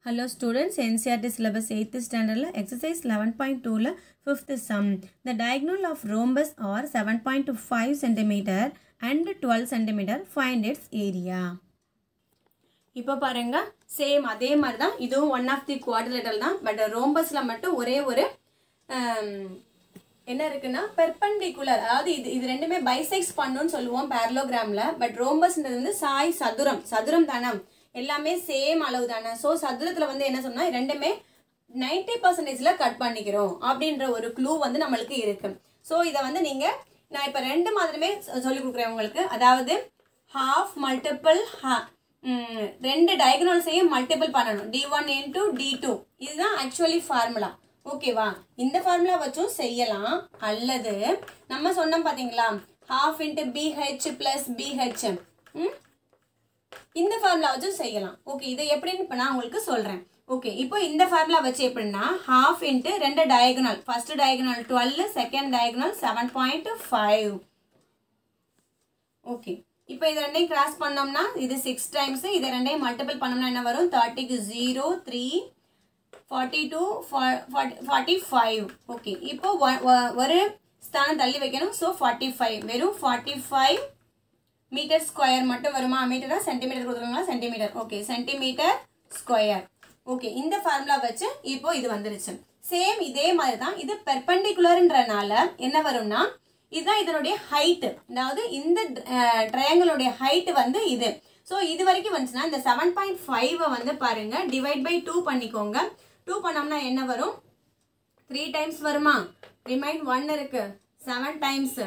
Hello students, NCRT syllabus 8th standard exercise 11.2 5th sum. The diagonal of rhombus are 7.5 cm and 12 cm. Find its area. இப்போ பாருங்க same அதே மாதிரி தான் இதுவும் one of the quadrilateral தான் but ரோம்பஸில் மட்டும் ஒரே ஒரு ஆம், என்ன இருக்குன்னா பெர்பண்டிகுலர் அதாவது இது இது ரெண்டுமே பைசெக்ஸ் பண்ணுன்னு சொல்லுவோம் பேரலோகிராமில் பட் ரோம்பஸ்ன்றது வந்து சாய் சதுரம் சதுரம் தானே எல்லாமே சேம் அளவு தானே ஸோ சதுரத்தில் வந்து என்ன சொன்னால் ரெண்டுமே நைன்டி பர்சன்டேஜில் கட் பண்ணிக்கிறோம் அப்படின்ற ஒரு க்ளூ வந்து நம்மளுக்கு இருக்கு ஸோ இதை வந்து நீங்கள் நான் இப்போ ரெண்டு மாதிரியுமே சொல்லி கொடுக்குறேன் உங்களுக்கு அதாவது ஹாஃப் மல்டிபிள் ரெண்டு டயகனல்ஸையும் மல்டிபிள் பண்ணணும் D one into D two இதுதான் ஆக்சுவலி ஃபார்முலா ஓகேவா இந்த ஃபார்முலா வச்சும் செய்யலாம் அல்லது நம்ம சொன்னோம் பார்த்தீங்களா half into BH plus BH இந்த ஃபார்முலா வச்சும் செய்யலாம் ஓகே இதை எப்படின்னு இப்போ நான் உங்களுக்கு சொல்கிறேன் ஓகே இப்போ இந்த ஃபார்முலா வச்சு எப்படின்னா ஹாஃப் இன்ட்டு ரெண்டு diagonal first diagonal twelve second diagonal seven point five okay இப்போ இது ரெண்டையும் கிராஸ் பண்ணோம்னா இது சிக்ஸ் டைம்ஸ் இதை ரெண்டையும் மல்டிபிள் பண்ணோம்னா என்ன வரும் தேர்ட்டிக்கு zero three forty two forty five okay இப்போ ஒ- ஒ- ஒரு ஸ்தானம் தள்ளி வைக்கணும் ஸோ ஃபார்ட்டி ஃபைவ் வெறும் ஃபார்ட்டி ஃபைவ் மீட்டர் ஸ்கொயர் மட்டும் வருமா மீட்டரா சென்டிமீட்டர் கொடுத்துருங்களா centimetre okay centimetre square okay இந்த ஃபார்முலா வச்சு இப்போ இது வந்துருச்சு சேம் இதே மாதிரி தான் இது பெர்பெண்டிகுலர்ன்றனால என்ன வரும்னா இதுதான் இதனுடைய ஹைட் அதாவது இந்த ட்ரையாங்கிளுடைய ஹைட் வந்து இது ஸோ இது வரைக்கும் வந்துச்சுன்னா இந்த செவன் பாயிண்ட் ஃபைவை வந்து பாருங்க டிவைட் பை டூ பண்ணிக்கோங்க டூ பண்ணோம்னா என்ன வரும் த்ரீ டைம்ஸ் வருமா ரிமைன் ஒன் இருக்கு seven times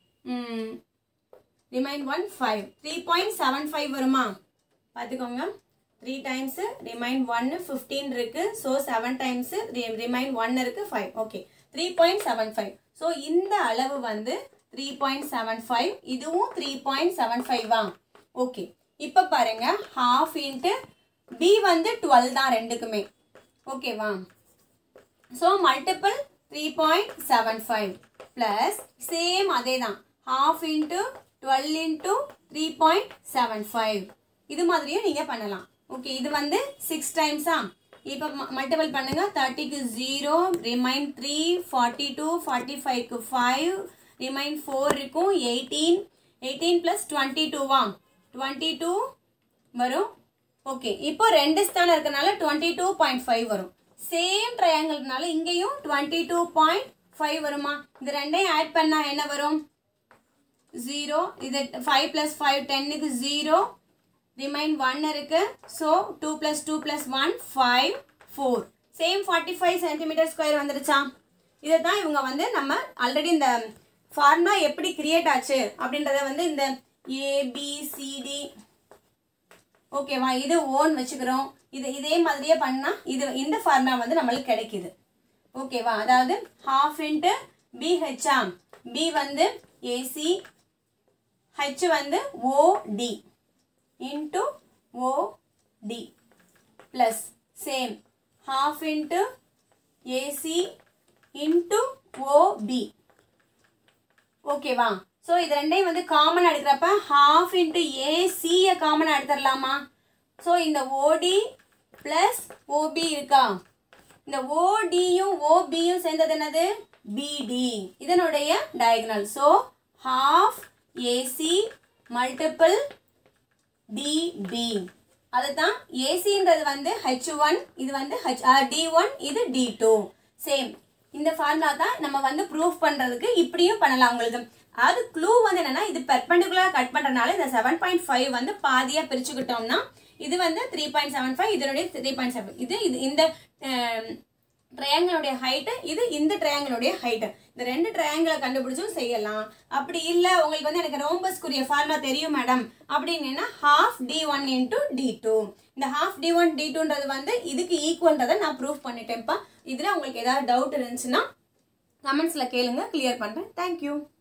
remain one five three point seven five வருமா பார்த்துக்கோங்க த்ரீ டைம்ஸு ரிமைன் ஒன்று ஃபிஃப்டீன் இருக்கு so seven times remain one இருக்கு five okay three point seven five so இந்த அளவு வந்து த்ரீ பாயிண்ட் செவன் ஃபைவ் இதுவும் த்ரீ பாயிண்ட் செவன் ஃபைவா ஓகே இப்போ பாருங்க ஹாஃப் இன்ட்டு பி வந்து டுவெல் தான் ரெண்டுக்குமே ஓகேவா so multiple three point seven five plus same அதே தான் half into twelve into three point seven five இது மாதிரியும் நீங்கள் பண்ணலாம் ஓகே இது வந்து சிக்ஸ் டைம்ஸா இப்போ மல்டிபிள் பண்ணுங்க தேர்ட்டிக்கு zero remain three forty two forty ஃபைவ்க்கு ஃபைவ் ரிமைன் ஃபோர் இருக்கும் எயிட்டீன் எயிட்டீன் ப்ளஸ் டுவெண்ட்டி டூவா டுவெண்ட்டி டூ வரும் ஓகே இப்போ ரெண்டு ஸ்தானம் இருக்கனால டுவெண்ட்டி டூ பாயிண்ட் ஃபைவ் வரும் சேம் ட்ரையாங்கிள்னால இங்கேயும் டுவெண்ட்டி டூ பாயிண்ட் ஃபைவ் வருமா இது ரெண்டையும் ஆட் பண்ணா என்ன வரும் ஜீரோ இது ஃபைவ் ப்ளஸ் ஃபைவ் டென்னுக்கு ஜீரோ ரிமைன் ஒன் இருக்கு so two plus two plus one five four same forty five centimetre square வந்துருச்சா இதை தான் இவங்க வந்து நம்ம ஆல்ரெடி இந்த ஃபார்முலா எப்படி கிரியேட் ஆச்சு அப்படின்றத வந்து இந்த ஏபிசிடி ஓகேவா இது ஓன் வச்சுக்கிறோம் இது இதே மாதிரியே பண்ணா இது இந்த ஃபார்முலா வந்து நம்மளுக்கு கிடைக்குது ஓகேவா அதாவது ஹாஃப் இன்ட்டு பிஹெச்ஆ பி வந்து ஏசி ஹெச் வந்து OD into OD plus same half into AC into OB ஓகேவா ஸோ இது ரெண்டையும் வந்து காமன் எடுக்கிறப்ப ஹாஃப் இன்ட்டு ஏசியை காமன் எடுத்துடலாமா ஸோ இந்த ஓடி ப்ளஸ் ஓபி இருக்கா இந்த ஓடியும் ஓபியும் சேர்ந்தது என்னது பிடி இதனுடைய diagonal so half AC multiple DB அதுதான் ஏசின்றது வந்து ஹெச் ஒன் இது வந்து ஹெச் டி ஒன் இது டி டூ சேம் இந்த ஃபார்முலா தான் நம்ம வந்து ப்ரூஃப் பண்ணுறதுக்கு இப்படியும் பண்ணலாம் உங்களுக்கு அது க்ளூ வந்து என்னன்னா இது பெர்பெண்டிகுலர் கட் பண்ணுறதுனால இந்த செவன் பாயிண்ட் ஃபைவ் வந்து பாதியாக பிரிச்சுக்கிட்டோம்னா இது வந்து த்ரீ பாயிண்ட் செவன் ஃபைவ் இதனுடைய த்ரீ பாயிண்ட் செவன் இது இது இந்த ட்ரையாங்கிளுடைய ஹைட்டு இது இந்த ட்ரையாங்கிளுடைய ஹைட்டு இந்த ரெண்டு ட்ரையாங்கிளை கண்டுபிடிச்சும் செய்யலாம் அப்படி இல்லை உங்களுக்கு வந்து எனக்கு ரோம்பஸ்க்குரிய ஃபார்முலா தெரியும் மேடம் அப்படின்னா half D one into D two இந்த ஹாஃப் டி ஒன் டி டூன்றது வந்து இதுக்கு ஈக்குவல்ன்றதை நான் ப்ரூஃப் பண்ணிட்டேன்ப்பா இதில் உங்களுக்கு ஏதாவது டவுட் இருந்துச்சுன்னா கமெண்ட்ஸில் கேளுங்க கிளியர் பண்ணுறேன் தேங்க்யூ